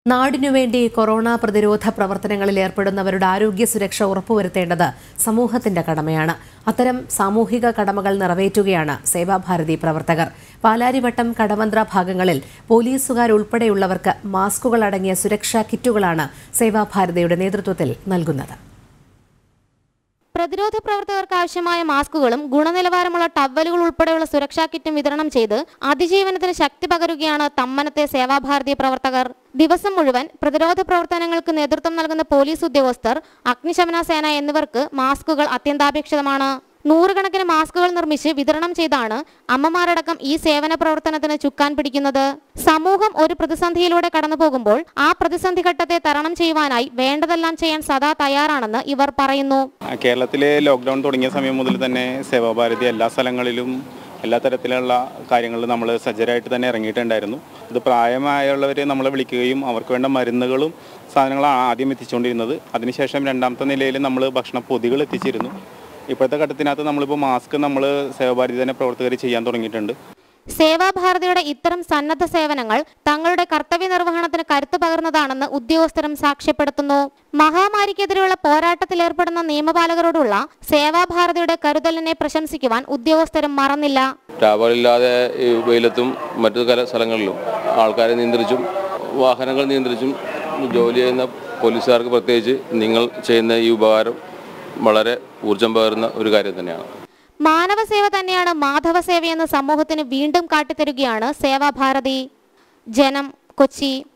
നാടിനുവേണ്ടി corona പ്രതിരോധ പ്രവർത്തനങ്ങളിൽ ഏർപ്പെടുന്നവരുടെ ആരോഗ്യ സുരക്ഷ ഉറപ്പുവരുത്തേണ്ടത് സമൂഹത്തിന്റെ കടമയാണ് അത്തരം സാമൂഹിക കടമകൾ നിറവേറ്റുകയാണ് സേവാഭാരതി പ്രവർത്തകർ പാലാരിവട്ടം കടവന്ത്ര ഭാഗങ്ങളിൽ പോലീസുകാരുൾപ്പെടെയുള്ളവർക്ക് മാസ്കുകൾ അടങ്ങിയ സുരക്ഷാ കിറ്റുകളാണ് സേവാഭാരതിയുടെ നേതൃത്വത്തിൽ നൽകുന്നത് പ്രതിരോധ പ്രവർത്തകർക്ക് ആവശ്യമായ മാസ്കുകളും ഗുണനിലവാരമുള്ള ടവലുകൾ ഉൾപ്പെടെയുള്ള സുരക്ഷാ കിറ്റും വിതരണം ചെയ്ത് അതിജീവനത്തിന് ശക്തി പകരുകയാണ് തമ്മനത്തെ സേവാഭാരതി പ്രവർത്തകർ ദിവസം മുഴുവൻ പ്രതിരോധ പ്രവർത്തനങ്ങൾക്ക് നേതൃത്വം നൽകുന്ന പോലീസ് ഉദ്യോഗസ്ഥർ അഗ്നിശമന സേന എന്നിവർക്ക് മാസ്കുകൾ അത്യന്താപേക്ഷിതമാണ് നൂറുകണക്കിന് മാസ്കുകൾ നിർമ്മിച്ച് വിതരണം ചെയ്താണ് അമ്മമാരടക്കം ഈ സേവന പ്രവർത്തനത്തിന് ചുക്കാൻ പിടിക്കുന്നത് സമൂഹം ഒരു പ്രതിസന്ധിയിലൂടെ കടന്നു പോകുമ്പോൾ ആ പ്രതിസന്ധി ഘട്ടത്തെ തരണം ചെയ്യുവാനായി വേണ്ടതെല്ലാം ചെയ്യാൻ സദാ തയ്യാറാണെന്ന് ഇവർ പറയുന്നു കേരളത്തിലെ ലോക്ക്ഡൗൺ തുടങ്ങിയ സമയം മുതൽ തന്നെ സേവാഭാരതി എല്ലാ സ്ഥലങ്ങളിലും എല്ലാ തരത്തിലുള്ള കാര്യങ്ങളിൽ നമ്മൾ സജ്ജരായിട്ട് തന്നെ ഇറങ്ങിയിട്ടുണ്ടായിരുന്നു ഇത് പ്രായമായുള്ളവരെ നമ്മളെ വിളിക്കുകയും അവർക്ക് വേണ്ട മരുന്നുകളും സാധനങ്ങളാണ് ആദ്യം എത്തിച്ചുകൊണ്ടിരുന്നത് അതിനുശേഷം രണ്ടാമത്തെ നിലയിൽ നമ്മൾ ഭക്ഷണ പൊതികൾ എത്തിച്ചിരുന്നു ഇപ്പോഴത്തെ ഘട്ടത്തിനകത്ത് നമ്മളിപ്പോൾ മാസ്ക് നമ്മൾ സേവാഭാരതി തന്നെ പ്രവർത്തകർ ചെയ്യാൻ തുടങ്ങിയിട്ടുണ്ട് സേവാഭാരതിയുടെ ഇത്തരം സന്നദ്ധ സേവനങ്ങൾ തങ്ങളുടെ കർത്തവ്യ നിർവഹണത്തിന് കരുത്തു പകർന്നതാണെന്ന് ഉദ്യോഗസ്ഥരും സാക്ഷ്യപ്പെടുത്തുന്നു മഹാമാരിക്കെതിരെയുള്ള പോരാട്ടത്തിലേർപ്പെടുന്ന നിയമപാലകരോടുള്ള സേവാഭാരതിയുടെ കരുതലിനെ പ്രശംസിക്കുവാൻ ഉദ്യോഗസ്ഥരും മറന്നില്ല രാപകലില്ലാതെ ഈ വെയിലത്തും മറ്റു കല സ്ഥലങ്ങളിലും ആൾക്കാരെ നിയന്ത്രിച്ചും വാഹനങ്ങൾ നിയന്ത്രിച്ചും ജോലി ചെയ്യുന്ന പോലീസുകാർക്ക് പ്രത്യേകിച്ച് നിങ്ങൾ ചെയ്യുന്ന ഈ ഉപകാരം വളരെ ഊർജം പകരുന്ന ഒരു കാര്യം തന്നെയാണ് മാനവസേവ തന്നെയാണ് മാധവസേവയെന്ന് സമൂഹത്തിന് വീണ്ടും കാട്ടിത്തരുകയാണ് സേവാഭാരതി ജനം കൊച്ചി